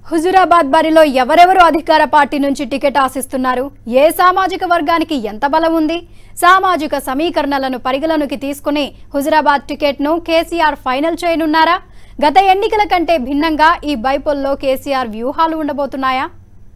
హుజురాబాద్ బరిలో ఎవరెవరు అధికార పార్టీ నుంచి టికెట్ ఆశిస్తున్నారు ఏ సామాజిక వర్గానికి ఎంత బలం ఉంది సామాజిక సమీకరణలను పరిగణలోకి తీసుకుని హుజురాబాద్ టికెట్ను కేసీఆర్ ఫైనల్ చేయనున్నారా గత ఎన్నికల కంటే భిన్నంగా ఈ బైపోల్లో కేసీఆర్ వ్యూహాలు ఉండబోతున్నాయా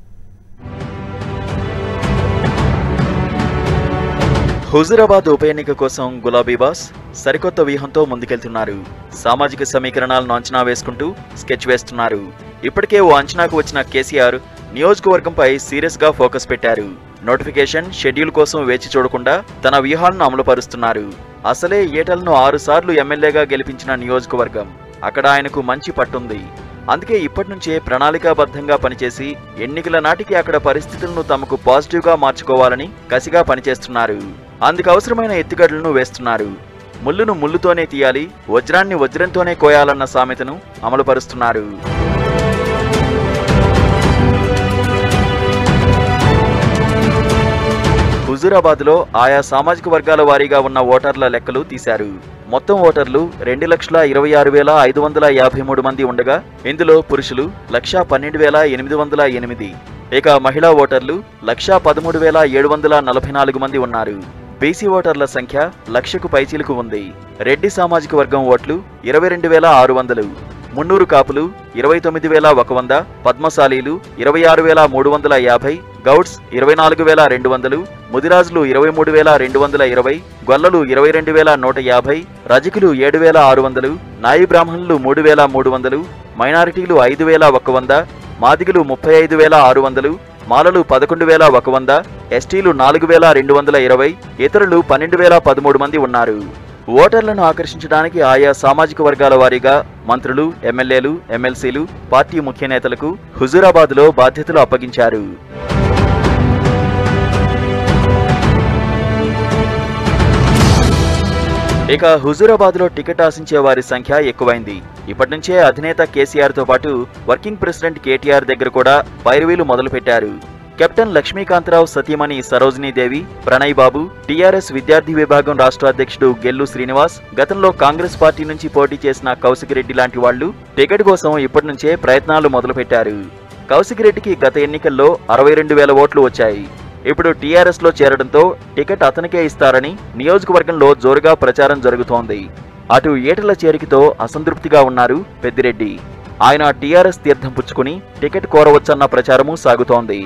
హుజురాబాద్ ఉప ఎన్నిక కోసం గులాబీ బాస్ సరికొత్త వ్యూహంతో ముందుకెళ్తున్నారు సామాజిక సమీకరణాలను అంచనా వేసుకుంటూ స్కెచ్ వేస్తున్నారు ఇప్పటికే ఓ అంచనాకు వచ్చిన కేసీఆర్ నియోజకవర్గంపై సీరియస్ గా ఫోకస్ పెట్టారు నోటిఫికేషన్ షెడ్యూల్ కోసం వేచి చూడకుండా తన వ్యూహాలను అమలుపరుస్తున్నారు అసలే ఏటలను ఆరు సార్లు ఎమ్మెల్యేగా గెలిపించిన నియోజకవర్గం అక్కడ ఆయనకు మంచి పట్టుంది అందుకే ఇప్పటి నుంచే ప్రణాళికాబద్ధంగా పనిచేసి ఎన్నికల నాటికి అక్కడ పరిస్థితులను తమకు పాజిటివ్ గా మార్చుకోవాలని కసిగా పనిచేస్తున్నారు అందుకు అవసరమైన ఎత్తుగడలను వేస్తున్నారు ముళ్ళును ముళ్ళుతోనే తీయాలి వజ్రాన్ని వజ్రంతోనే కోయాలన్న సామెతను అమలుపరుస్తున్నారు హుజూరాబాద్లో ఆయా సామాజిక వర్గాల వారీగా ఉన్న ఓటర్ల లెక్కలు తీశారు మొత్తం ఓటర్లు రెండు లక్షల ఇరవై ఆరు వేల ఐదు వందల యాభై మూడు మంది ఉండగా ఇందులో పురుషులు లక్షా పన్నెండు వేల ఎనిమిది వందల ఎనిమిది ఇక మహిళా ఓటర్లు లక్షా పదమూడు వేల ఏడు వందల నలభై నాలుగు మంది ఉన్నారు బీసీ ఓటర్ల సంఖ్య లక్షకు పైచీలకు ఉంది రెడ్డి సామాజిక వర్గం ఓట్లు ఇరవై రెండు వేల ఆరు వందలు మున్నూరు కాపులు ఇరవై తొమ్మిది వేల ఒక వంద పద్మశాలీలు ఇరవై ఆరు వేల మూడు వందల యాభై గౌడ్స్ ఇరవై నాలుగు వేల రెండు వందలు ముదిరాజులు ఇరవై మూడు వేల రెండు వందల ఇరవై గొల్లలు ఇరవై రెండు వేల నూట యాభై రజకులు ఏడు వేల ఆరు వందలు నాయి బ్రాహ్మణులు మూడు వేల మూడు వందలు మైనారిటీలు ఐదు వేల ఒక వంద మాదిగలు ముప్పై ఐదు వేల ఆరు వందలు మాలలు పదకొండు వేల ఒక వంద ఎస్టీలు నాలుగు వేల రెండు వందల ఇరవై ఇతరులు పన్నెండు వేల పదమూడు మంది ఉన్నారు ఓటర్లను ఆకర్షించడానికి ఆయా సామాజిక వర్గాల వారీగా మంత్రులు ఎమ్మెల్యేలు ఎమ్మెల్సీలు పార్టీ ముఖ్య నేతలకు హుజూరాబాద్లో బాధ్యతలు అప్పగించారు ఇక హుజూరాబాద్లో టికెట్ ఆశించే వారి సంఖ్య ఎక్కువైంది ఇప్పటి నుంచే అధినేత కేసీఆర్ తో పాటు వర్కింగ్ ప్రెసిడెంట్ కేటీఆర్ దగ్గర కూడా పైరువీలు మొదలుపెట్టారు కెప్టెన్ లక్ష్మీకాంతరావు సతీమణి సరోజినీదేవి ప్రణయ్ బాబు టీఆర్ఎస్ విద్యార్థి విభాగం రాష్ట్ర అధ్యక్షుడు గెల్లు శ్రీనివాస్ గతంలో కాంగ్రెస్ పార్టీ నుంచి పోటీ చేసిన కౌశిక్ రెడ్డి లాంటి వాళ్లు టికెట్ కోసం ఇప్పటి నుంచే ప్రయత్నాలు మొదలుపెట్టారు కౌశిక్ రెడ్డికి గత ఎన్నికల్లో అరవై రెండు వేల ఓట్లు వచ్చాయి ఇప్పుడు టీఆర్ఎస్ లో చేరడంతో టికెట్ అతనికే ఇస్తారని నియోజకవర్గంలో జోరుగా ప్రచారం జరుగుతోంది అటు ఏటల చేరికతో అసంతృప్తిగా ఉన్నారు పెద్దిరెడ్డి ఆయన టీఆర్ఎస్ తీర్థం పుచ్చుకుని టికెట్ కోరవచ్చన్న ప్రచారము సాగుతోంది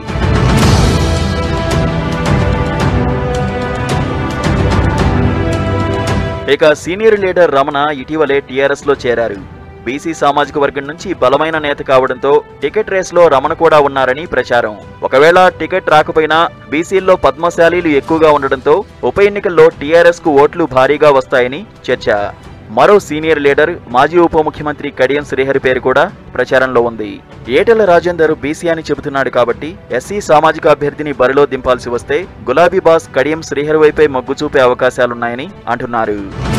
ఇక సీనియర్ లీడర్ రమణ ఇటీవలే టీఆర్ఎస్ లో చేరారు బీసీ సామాజిక వర్గం నుంచి బలమైన నేత కావడంతో టికెట్ రేస్లో రమణ కూడా ఉన్నారని ప్రచారం ఒకవేళ టికెట్ రాకపోయినా బీసీల్లో పద్మశాలీలు ఎక్కువగా ఉండడంతో ఉప ఎన్నికల్లో టీఆర్ఎస్ కు ఓట్లు భారీగా వస్తాయని చర్చ మరో సీనియర్ లీడర్ మాజీ ఉప ముఖ్యమంత్రి కడియం శ్రీహరి పేరు కూడా ప్రచారంలో ఉంది ఏటల రాజేందర్ బీసీ అని చెబుతున్నాడు కాబట్టి ఎస్సీ సామాజిక అభ్యర్థిని బరిలో దింపాల్సి వస్తే గులాబీ బాస్ కడియం శ్రీహరి వైపే మొగ్గు చూపే అవకాశాలున్నాయని అంటున్నారు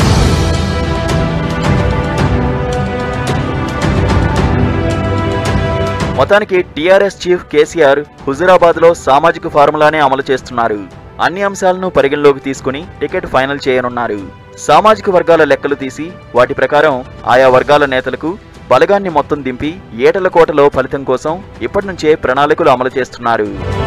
మొత్తానికి టీఆర్ఎస్ చీఫ్ కేసీఆర్ హుజురాబాద్ లో సామాజిక ఫార్ములానే అమలు చేస్తున్నారు అన్ని అంశాలను పరిగణలోకి తీసుకుని టికెట్ ఫైనల్ చేయనున్నారు సామాజిక వర్గాల లెక్కలు తీసి వాటి ప్రకారం ఆయా వర్గాల నేతలకు బలగాన్ని మొత్తం దింపి ఏటల కోటలో ఫలితం కోసం ఇప్పటి నుంచే ప్రణాళికలు అమలు చేస్తున్నారు